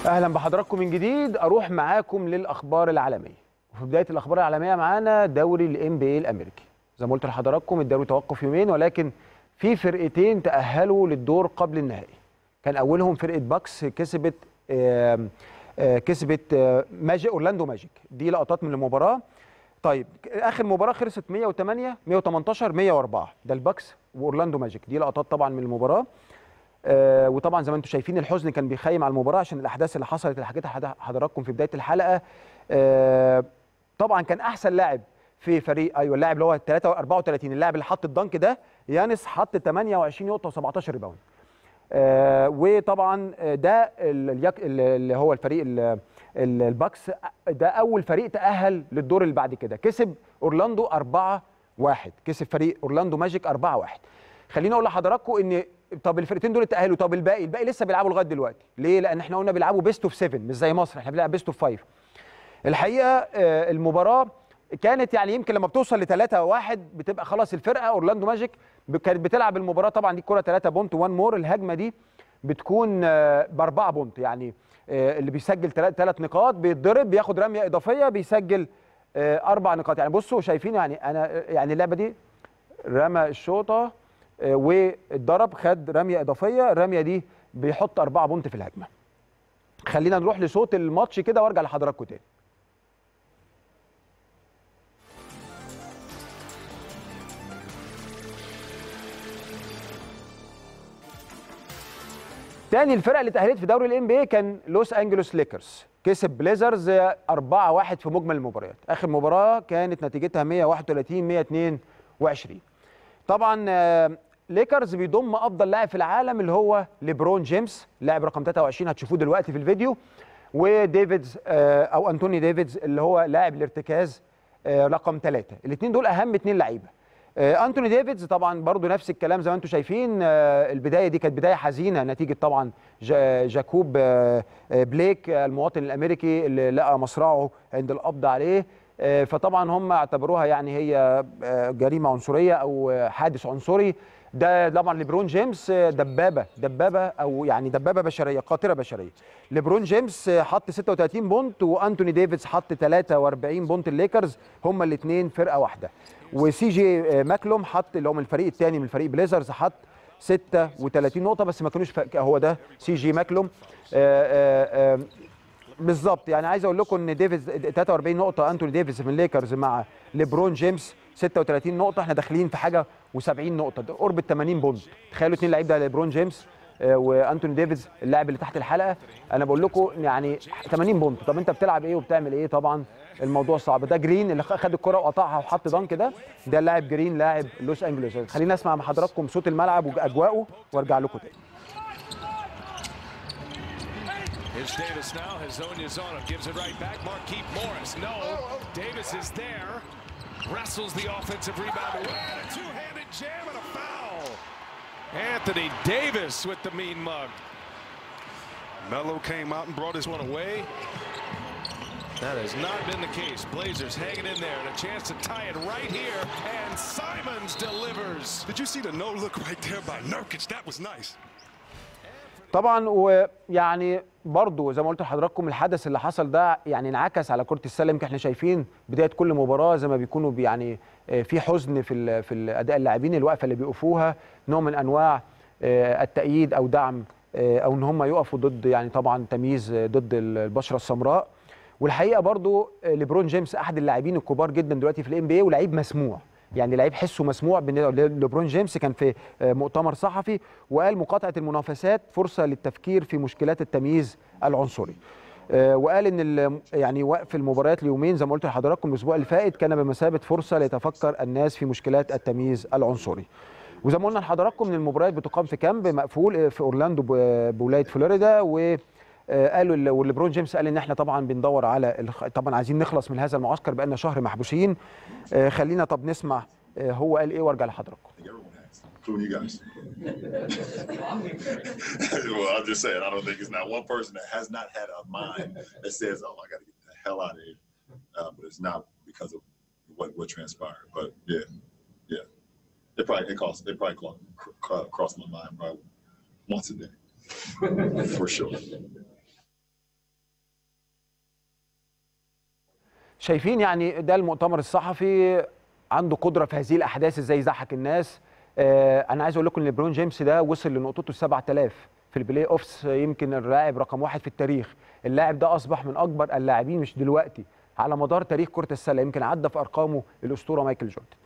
اهلا بحضراتكم من جديد اروح معاكم للاخبار العالميه وفي بدايه الاخبار العالميه معانا دوري الام بي الامريكي زي ما قلت لحضراتكم الدوري توقف يومين ولكن في فرقتين تاهلوا للدور قبل النهائي كان اولهم فرقه باكس كسبت آم، آه، كسبت آه، ماجيك اورلاندو ماجيك دي لقطات من المباراه طيب اخر مباراه خلصت 108 118 104 ده الباكس واورلاندو ماجيك دي لقطات طبعا من المباراه آه، وطبعا زي ما انتم شايفين الحزن كان بيخيم على المباراه عشان الاحداث اللي حصلت اللي حكيتها حد- حضراتكم في بدايه الحلقه آه، طبعا كان احسن لاعب في فريق ايوه اللاعب اللي هو 3 34 اللاعب اللي حط الدنك ده يانس حط 28 نقطه و17 ريباوند آه، وطبعا آه، ده ال- اليك- ال- اللي هو الفريق ال- ال- الباكس ده اول فريق تاهل للدور اللي بعد كده كسب اورلاندو 4 1 كسب فريق اورلاندو ماجيك 4 1 خليني اقول لحضراتكم ان طب الفرقتين دول اتاهلوا طب الباقي الباقي لسه بيلعبوا لغايه دلوقتي ليه لان احنا قلنا بيلعبوا بيست اوف 7 مش زي مصر احنا بنلعب بيست اوف 5 الحقيقه آه، المباراه كانت يعني يمكن لما بتوصل ل 3 1 بتبقى خلاص الفرقه اورلاندو ماجيك ب- كانت بتلعب المباراه طبعا دي الكره 3 بونت 1 مور الهجمه دي بتكون باربعه بونت يعني آه، اللي بيسجل ثلاث نقاط بيتضرب بياخد رميه اضافيه بيسجل آه، اربع نقاط يعني بصوا شايفين يعني انا يعني اللعبه دي رمى الشوطه آه، واتضرب خد رميه اضافيه الرميه دي بيحط اربعه بونت في الهجمه خلينا نروح لصوت الماتش كده وارجع لحضراتكم تاني تاني الفرقه اللي تاهلت في دوري الام بي كان لوس انجلوس ليكرز كسب بليزرز 4-1 في مجمل المباريات اخر مباراه كانت نتيجتها 131 122 طبعا آه، ليكرز بيضم افضل لاعب في العالم اللي هو ليبرون جيمس لاعب رقم 23 هتشوفوه دلوقتي في الفيديو وديفيدز آه، او انتوني ديفيدز اللي هو لاعب الارتكاز آه، رقم ثلاثة الاثنين دول اهم اثنين لعيبه آه، انتوني ديفيدز طبعا برضو نفس الكلام زي ما انتم شايفين آه، البدايه دي كانت بدايه حزينه نتيجه طبعا جا- جاكوب آه، آه، بليك آه، المواطن الامريكي اللي لقى مصرعه عند القبض عليه آه، فطبعا هم اعتبروها يعني هي آه، جريمه عنصريه او آه، حادث عنصري ده طبعا ليبرون جيمس آه، دبابه دبابه او يعني دبابه بشريه قاطره بشريه ليبرون جيمس آه، حط 36 بونت وانتوني ديفيدز حط 43 بونت الليكرز هم الاثنين فرقه واحده وسي جي آه، ماكلوم حط اللي هو من الفريق الثاني من الفريق بليزرز حط 36 نقطه بس ما كانوش ف- هو ده سي جي ماكلوم آه، آه، آه، بالظبط يعني عايز اقول لكم ان ديفيز 43 نقطه انتوني ديفيز من الليكرز مع ليبرون جيمس 36 نقطه احنا داخلين في حاجه و70 نقطه ده قرب ال 80 بونت تخيلوا اثنين لعيب ده ليبرون جيمس آه، وانتوني ديفيز اللاعب اللي تحت الحلقه انا بقول لكم يعني 80 بونت طب انت بتلعب ايه وبتعمل ايه طبعا الموضوع صعب ده جرين اللي خد الكره وقطعها وحط دنك ده ده اللاعب جرين لاعب لوس انجلوس خلينا اسمع مع حضراتكم صوت الملعب واجواءه وارجع لكم تاني Here's Davis now. His own is on him. Gives it right back. Markeith Morris. No. Davis is there. Wrestles the offensive rebound away. And a two-handed jam and a foul. Anthony Davis with the mean mug. Melo came out and brought his This one away. That has not been the case. Blazers hanging in there and a chance to tie it right here. And Simons delivers. Did you see the no look right there by Nurkic? That was nice. طبعا ويعني برضو زي ما قلت لحضراتكم الحدث اللي حصل ده يعني انعكس على كره السله يمكن احنا شايفين بدايه كل مباراه زي ما بيكونوا بي- يعني آه، في حزن في ال- في اداء اللاعبين الوقفه اللي بيقفوها نوع من انواع آه، التأييد او دعم آه، او ان هم يقفوا ضد يعني طبعا تمييز آه، ضد البشره السمراء والحقيقه برضو آه، ليبرون جيمس احد اللاعبين الكبار جدا دلوقتي في الام بي ولعيب مسموع يعني لعيب حسه مسموع بن- ليبرون جيمس كان في آه، مؤتمر صحفي وقال مقاطعه المنافسات فرصه للتفكير في مشكلات التمييز العنصري آه، وقال ان ال- يعني وقف المباريات ليومين زي ما قلت لحضراتكم الاسبوع اللي فات كان بمثابه فرصه ليتفكر الناس في مشكلات التمييز العنصري وزي ما قلنا لحضراتكم ان المباريات بتقام في كامب مقفول آه، في اورلاندو ب- بولايه فلوريدا و آه، قالوا ال- وليبرون جيمس قال ان احنا طبعا بندور على الخ- طبعا عايزين نخلص من هذا المعسكر بقالنا شهر محبوسين آه، خلينا طب نسمع آه، هو قال ايه وارجع لحضراتكم Everyone has, including you guys. well, I'm just saying, I don't think it's not one person that has not had a mind that says, "Oh, I got to get the hell out of here," uh, but it's not because of what what transpired. But yeah, yeah, it probably it cost it probably cro- cro- crossed my mind probably once a day, for sure. شايفين يعني ده المؤتمر الصحفي عنده قدره في هذه الاحداث ازاي يضحك الناس آه انا عايز اقول لكم ان ليبرون جيمس ده وصل لنقطته 7000 في البلاي اوفس يمكن اللاعب رقم واحد في التاريخ اللاعب ده اصبح من اكبر اللاعبين مش دلوقتي على مدار تاريخ كره السله يمكن عدى في ارقامه الاسطوره مايكل جوردن